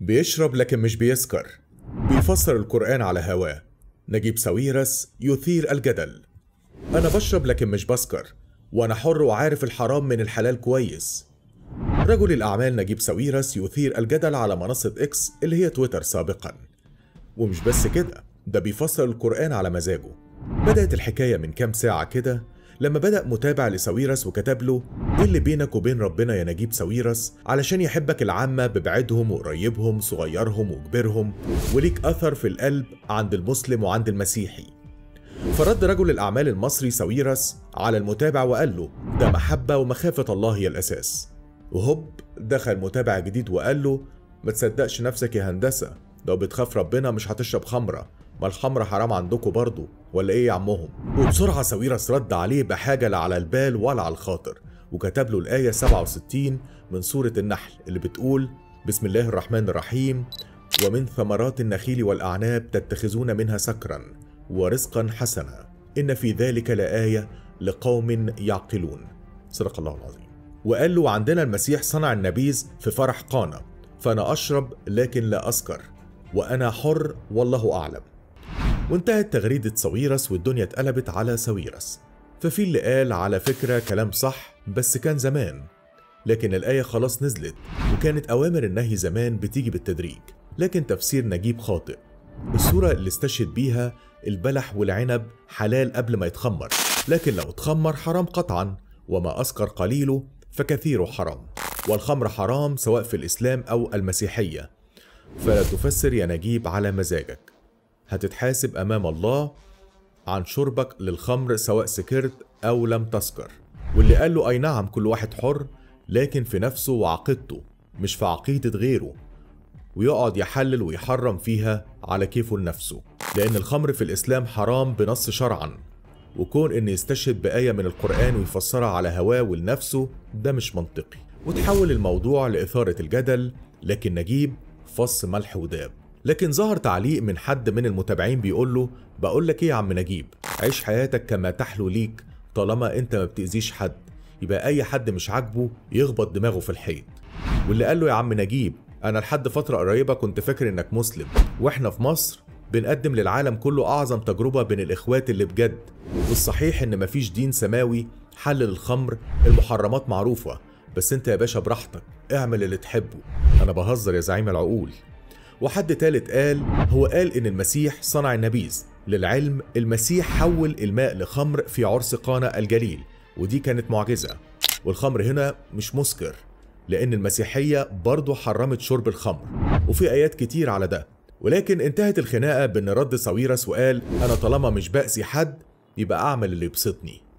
بيشرب لكن مش بيسكر بيفسر القرآن على هواه نجيب ساويرس يثير الجدل أنا بشرب لكن مش بسكر وأنا حر وعارف الحرام من الحلال كويس رجل الأعمال نجيب ساويرس يثير الجدل على منصة إكس اللي هي تويتر سابقا ومش بس كده ده بيفسر القرآن على مزاجه بدأت الحكاية من كام ساعة كده لما بدأ متابع لساويرس وكتب له ايه اللي بينك وبين ربنا يا نجيب ساويرس علشان يحبك العامة ببعدهم وقريبهم صغيرهم وكبيرهم وليك أثر في القلب عند المسلم وعند المسيحي فرد رجل الأعمال المصري ساويرس على المتابع وقال له ده محبة ومخافة الله هي الأساس وهوب دخل متابع جديد وقال له ما تصدقش نفسك يا هندسة لو بتخاف ربنا مش هتشرب خمرة ما الخمرة حرام عندكم برضه ولا ايه يا عمهم وبسرعة ساويرس رد عليه بحاجة لا على البال ولا على الخاطر وكتب له الآية 67 من سورة النحل اللي بتقول بسم الله الرحمن الرحيم ومن ثمرات النخيل والأعناب تتخذون منها سكرا ورزقا حسنا إن في ذلك لآية لقوم يعقلون صدق الله العظيم وقال له عندنا المسيح صنع النبيذ في فرح قانا فأنا أشرب لكن لا أسكر وأنا حر والله أعلم وانتهت تغريدة ساويرس والدنيا اتقلبت على ساويرس ففي اللي قال على فكرة كلام صح بس كان زمان لكن الآية خلاص نزلت وكانت أوامر النهي زمان بتيجي بالتدريج لكن تفسير نجيب خاطئ الصورة اللي استشهد بيها البلح والعنب حلال قبل ما يتخمر لكن لو اتخمر حرام قطعا وما أسكر قليله فكثيره حرام والخمر حرام سواء في الإسلام أو المسيحية فلا تفسر يا نجيب على مزاجك هتتحاسب أمام الله عن شربك للخمر سواء سكرت أو لم تسكر واللي قال له أي نعم كل واحد حر لكن في نفسه وعقيدته مش في عقيدة غيره ويقعد يحلل ويحرم فيها على كيفه لنفسه لأن الخمر في الإسلام حرام بنص شرعا وكون إن يستشهد بآية من القرآن ويفسرها على هواه ولنفسه ده مش منطقي وتحول الموضوع لإثارة الجدل لكن نجيب فص ملح وداب لكن ظهر تعليق من حد من المتابعين بيقول له بقول لك ايه يا عم نجيب عيش حياتك كما تحلو ليك طالما انت ما بتأذيش حد يبقى اي حد مش عاجبه يخبط دماغه في الحيط واللي قال له يا عم نجيب انا لحد فترة قريبة كنت فاكر انك مسلم واحنا في مصر بنقدم للعالم كله اعظم تجربة بين الاخوات اللي بجد والصحيح ان مفيش دين سماوي حلل الخمر المحرمات معروفة بس انت يا باشا براحتك اعمل اللي تحبه انا بهزر يا زعيم العقول وحد تالت قال هو قال ان المسيح صنع النبيذ للعلم المسيح حول الماء لخمر في عرس قانا الجليل ودي كانت معجزة والخمر هنا مش مسكر لأن المسيحية برضه حرمت شرب الخمر وفي آيات كتير على ده ولكن انتهت الخناقة بأن رد ساويرس وقال أنا طالما مش بأذي حد يبقى أعمل اللي يبسطني